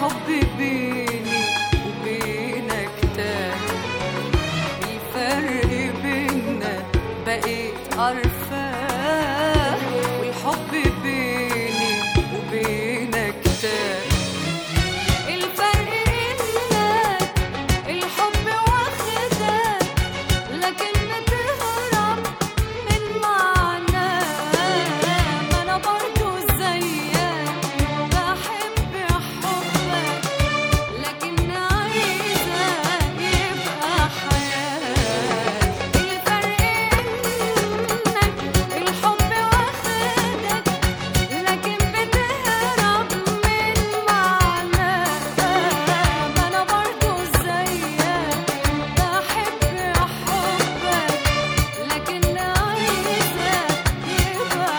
الحب بيني وبينك تاه الفرق بينا بقيت عارفاه والحب بيني وبينك تاه الفرق انك الحب واخدك لكن بتهرب من معناه ما انا برضو زيك بحب حبك لكن عايزة يبقى حياة الفرق انك الحب واخدك لكن بتهرب من معناه ما انا برضو زيك بحب حبك لكن عايزة يبقى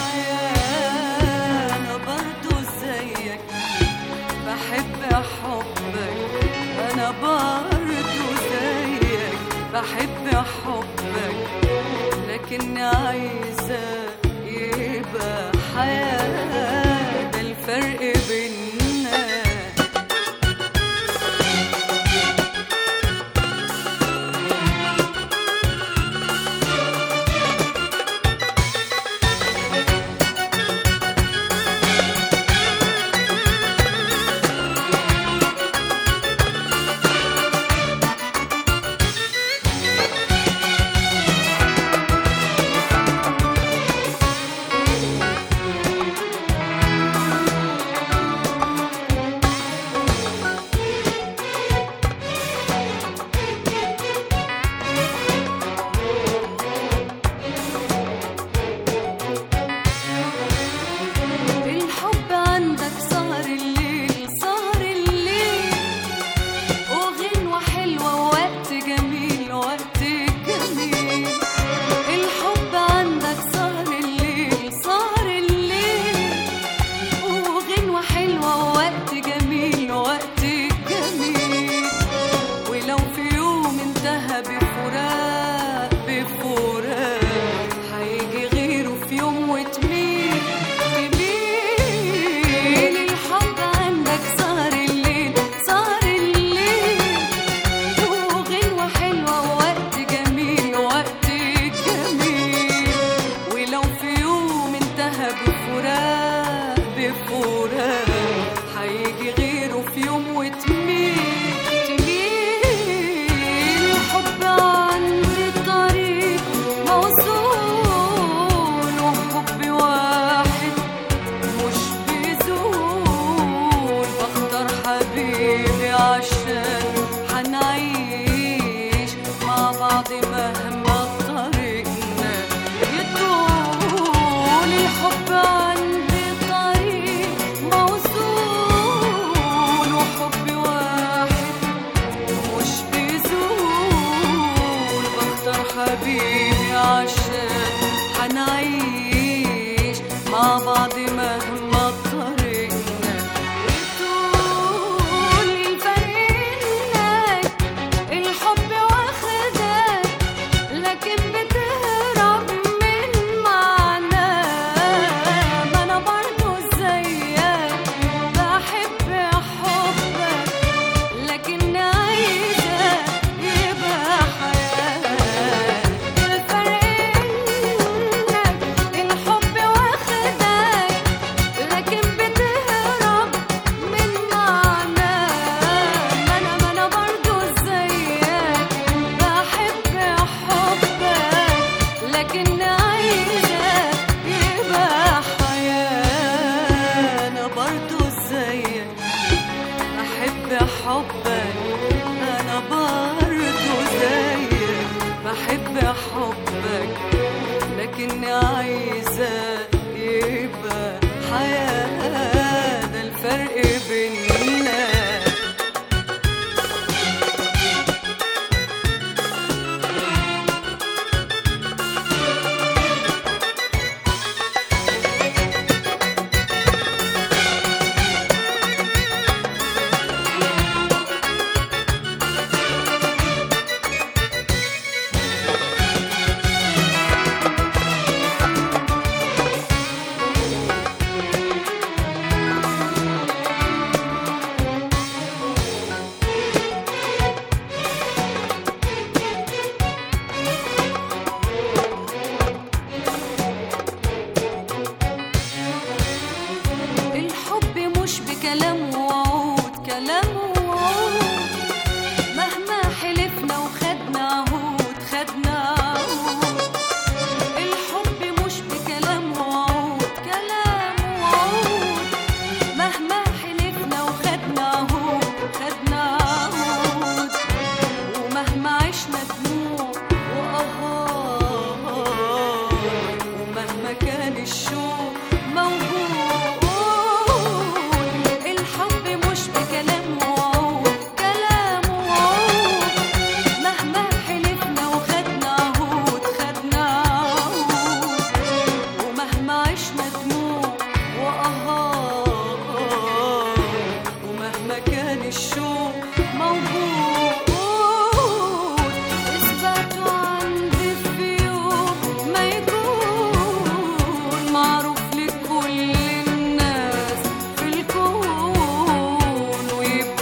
حياة انا برضو زيك بحب حبك انا برضو زيك بحب حبك لكن عايزة يبقى حياة ده الفرق بيننا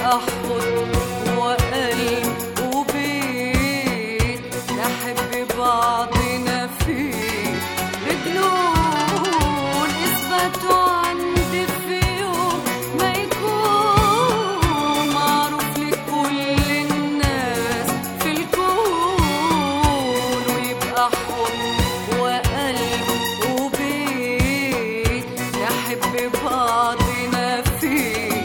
يبقى حضن وقلب وبيت نحب بعضنا فيه بجنون اثبتوا عندي في يوم ما يكون معروف لكل الناس في الكون ويبقى حضن وقلب وبيت نحب بعضنا فيه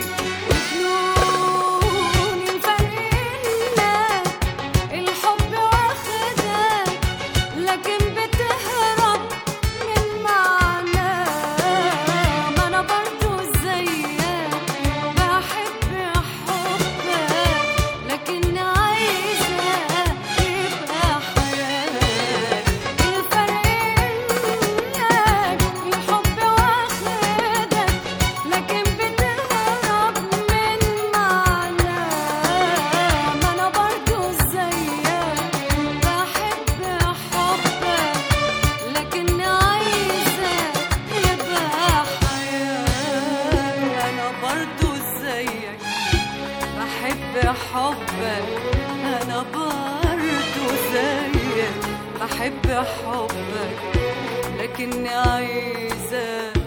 بجنون يفرقنا الحب واخدك لكن بتهرب من معناه ما انا برضو زيك بحب حبك لكن عايزة يبقى حياتك الفرق الحب واخدك لكن بتهرب من معناه ما انا برضو زيك بحب حبك لكن عايزة يبقى حياتي أنا برضو زيك بحب حبك أنا برضو زيك بحب حبك لكن عايزة